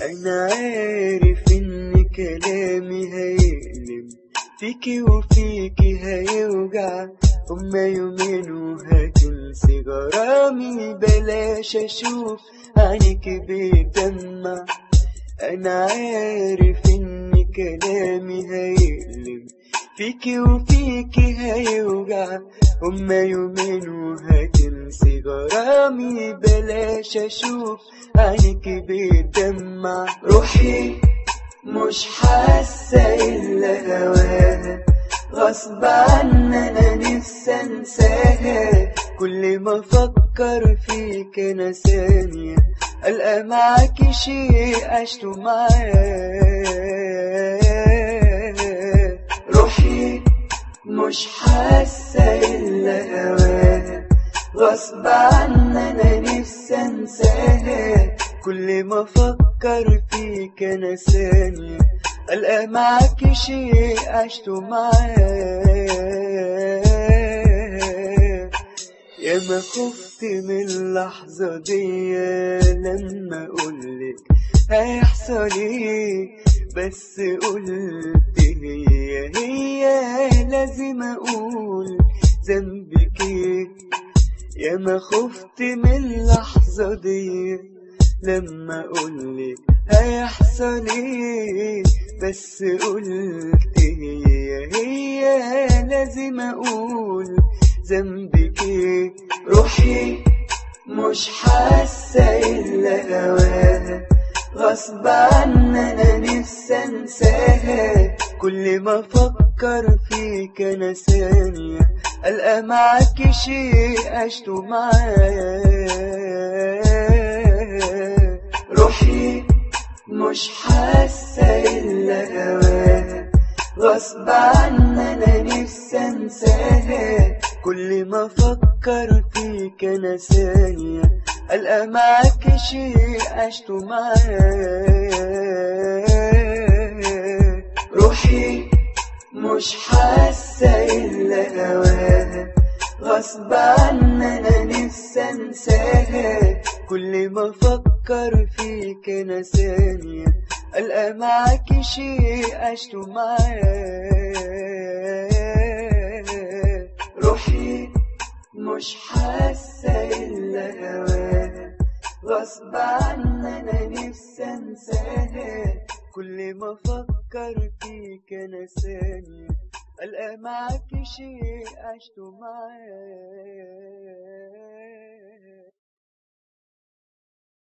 أنا عارف إن كلامي هيألم فيكي وفيكي هيوجع هما يومين وهتنسي غرامي بلاش أشوف عينيك بتدمع أنا عارف إن كلامي هيألم فيكي وفيكي هيوجع هما يومين وهتنسي غرامي بلاش أشوف عينيك بتدمع روحي مش حاسة إلا هواها غصب عني أنا نفسي أنساها كل ما أفكر فيك أنا ثانية ألقى معاكي شيء عشته معاه روحي مش حاسة إلا هواها غصب عني أنا نفسي أنساها كل ما أفكر فيك أنا ثانية ألقى معاكي شيء عشته معاه يا ما خفت من اللحظة دي لما أقولك هيحصل ايه بس قلت هي هي لازم أقول ذنبك ايه يا ما خفت من اللحظة دي لما أقولك هيحصل ايه بس قلت هي هي لازم أقول ذنبك ايه روحي مش حاسة إلا هواها غصب عني أنا نفسي أنساها كل ما أفكر فيك أنا ثانية ألقى معاكي شيء عشته معاه روحي مش حاسة إلا هواها غصب عني أنا نفسي أنساها كل ما أفكر فيك أنا ثانية ألقى معاك شيء عشته معاه روحي مش حاسة إلا هواها غصب عني أنا نفسي أنساها كل ما أفكر فيك أنا ثانية ألقى معاكي شيء عشته معاه روحي مش حاسة إلا هواها غصب عني أنا نفسي أنساها كل ما أفكر فيك أنا ثانية ألقى معاكي شيء عشته معاه